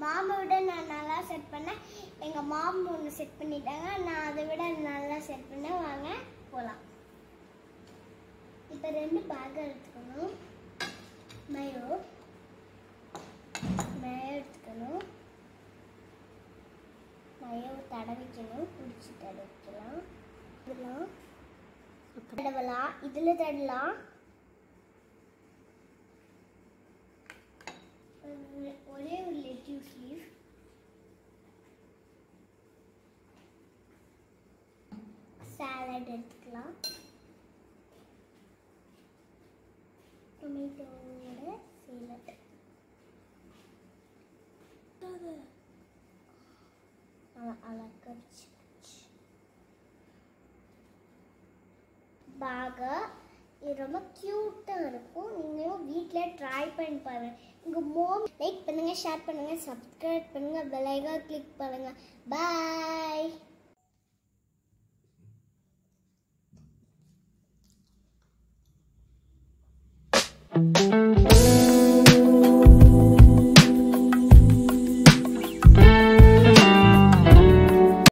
மாமை விட நான் நல்லா செட் பண்ணேன் எங்கள் மாம் ஒன்று செட் பண்ணிட்டாங்க நான் அதை விட நல்லா செட் பண்ணேன் வாங்க போகலாம் இப்போ ரெண்டு பேக் எடுத்துக்கணும் மயோ மயோ எடுத்துக்கணும் மயோ தடவிக்கணும் குடிச்சு தடவிக்கலாம் இதெல்லாம் தடவலாம் இதில் தடலாம் ஒரு- ஒரே ஒரு லெட்யூஸ் லீஃப் சாலட் எடுத்துக்கலாம் டொமேட்டோவோட சேலட் அழகா வச்சு பேகு இது ரொம்ப க்யூட்டாக இருக்கும் நீங்களும் வீட்டில் ட்ரை பண்ணி பாருங்கள் உங்கள் மோம் லைக் பண்ணுங்கள் ஷேர் பண்ணுங்கள் சப்ஸ்கிரைப் பண்ணுங்கள் பெல் ஐக்கான் கிளிக் பண்ணுங்கள் பாய்